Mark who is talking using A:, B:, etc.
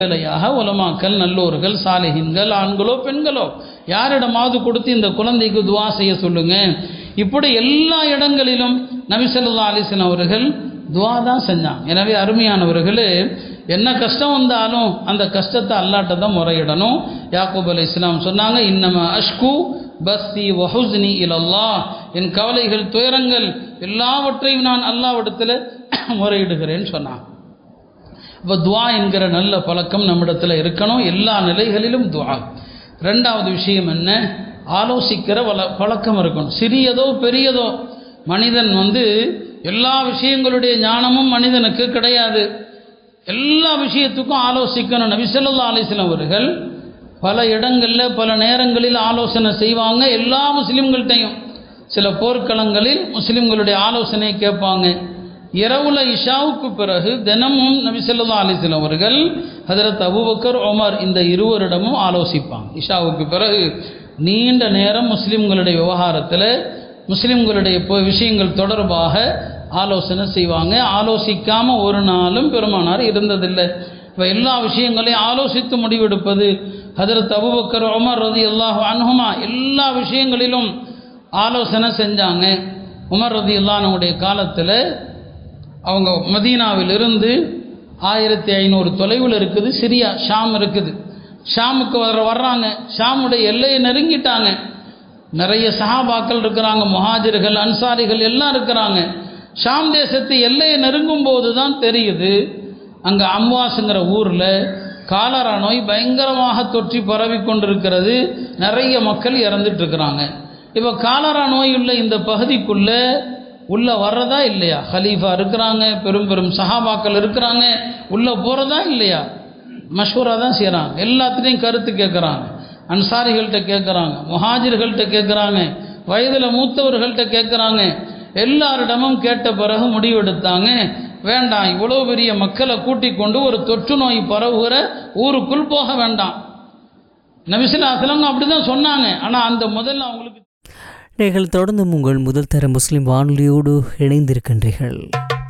A: வேலையாக உலமாக்கல் நல்லோர்கள் சாலிஹின்கள் ஆண்களோ பெண்களோ யாரிடமாவது கொடுத்து இந்த குழந்தைக்கு துவா செய்ய சொல்லுங்க இப்படி எல்லா இடங்களிலும் நபிசல்லா அலிசன் அவர்கள் துவா தான் செஞ்சாங்க எனவே அருமையானவர்களே என்ன கஷ்டம் வந்தாலும் அந்த கஷ்டத்தை அல்லாட்ட தான் முறையிடணும் யாக்கூப் அலி இஸ்லாம் சொன்னாங்க இன்னம அஷ்கு பஸ்தி வஹுஸ்னி இலல்லா என் கவலைகள் துயரங்கள் எல்லாவற்றையும் நான் அல்லாவிடத்தில் முறையிடுகிறேன்னு சொன்னாங்க இப்போ துவா என்கிற நல்ல பழக்கம் நம்மிடத்தில் இருக்கணும் எல்லா நிலைகளிலும் துவா ரெண்டாவது விஷயம் என்ன ஆலோசிக்கிற வள பழக்கம் இருக்கணும் சிறியதோ பெரியதோ மனிதன் வந்து எல்லா விஷயங்களுடைய ஞானமும் மனிதனுக்கு கிடையாது எல்லா விஷயத்துக்கும் ஆலோசிக்கணும் நபிசல்லா அலிஸ்லாம் அவர்கள் பல இடங்களில் பல நேரங்களில் ஆலோசனை செய்வாங்க எல்லா முஸ்லீம்கள்ட்டையும் சில போர்க்களங்களில் முஸ்லீம்களுடைய ஆலோசனை கேட்பாங்க இரவுல இஷாவுக்கு பிறகு தினமும் நபிசல்லா அலிஸ்லாம் அவர்கள் ஹதரத் அபுபக்கர் ஒமர் இந்த இருவரிடமும் ஆலோசிப்பாங்க இஷாவுக்கு பிறகு நீண்ட நேரம் முஸ்லீம்களுடைய விவகாரத்தில் முஸ்லீம்களுடைய இப்போ விஷயங்கள் தொடர்பாக ஆலோசனை செய்வாங்க ஆலோசிக்காம ஒரு நாளும் பெருமானார் இருந்ததில்லை இப்போ எல்லா விஷயங்களையும் ஆலோசித்து முடிவெடுப்பது ஹதரத் அபுபக்கர் உமர் ரதி அல்லாஹ் அன்ஹுமா எல்லா விஷயங்களிலும் ஆலோசனை செஞ்சாங்க உமர் ரதி அல்லானுடைய காலத்தில் அவங்க மதீனாவிலிருந்து ஆயிரத்தி ஐநூறு தொலைவில் இருக்குது சிரியா ஷாம் இருக்குது ஷாமுக்கு வர வர்றாங்க ஷாமுடைய எல்லையை நெருங்கிட்டாங்க நிறைய சஹாபாக்கள் இருக்கிறாங்க முஹாஜிர்கள் அன்சாரிகள் எல்லாம் இருக்கிறாங்க ஷாம் தேசத்து எல்லையை நெருங்கும் போது தான் தெரியுது அங்கே அம்வாஸுங்கிற ஊரில் காலரா நோய் பயங்கரமாக தொற்றி பரவி கொண்டிருக்கிறது நிறைய மக்கள் இறந்துட்டு இருக்கிறாங்க இப்போ காலரா நோய் உள்ள இந்த பகுதிக்குள்ளே உள்ளே வர்றதா இல்லையா ஹலீஃபா இருக்கிறாங்க பெரும் பெரும் சஹாபாக்கள் இருக்கிறாங்க உள்ளே போகிறதா இல்லையா மஷூரா தான் செய்கிறாங்க எல்லாத்துலேயும் கருத்து கேட்குறாங்க அன்சாரிகள்கிட்ட கேட்குறாங்க முஹாஜிர்கள்ட்ட கேட்குறாங்க வயதில் மூத்தவர்கள்ட்ட கேட்குறாங்க எல்லாரிடமும் கேட்ட பிறகு முடிவெடுத்தாங்க வேண்டாம் இவ்வளோ பெரிய மக்களை கூட்டிக் கொண்டு ஒரு தொற்று நோய் பரவுகிற ஊருக்குள் போக வேண்டாம் நபிசிலாசலங்க அப்படி தான் சொன்னாங்க ஆனால் அந்த முதல்ல அவங்களுக்கு
B: நீங்கள் தொடர்ந்து உங்கள் முதல் தர முஸ்லிம் வானொலியோடு இணைந்திருக்கின்றீர்கள்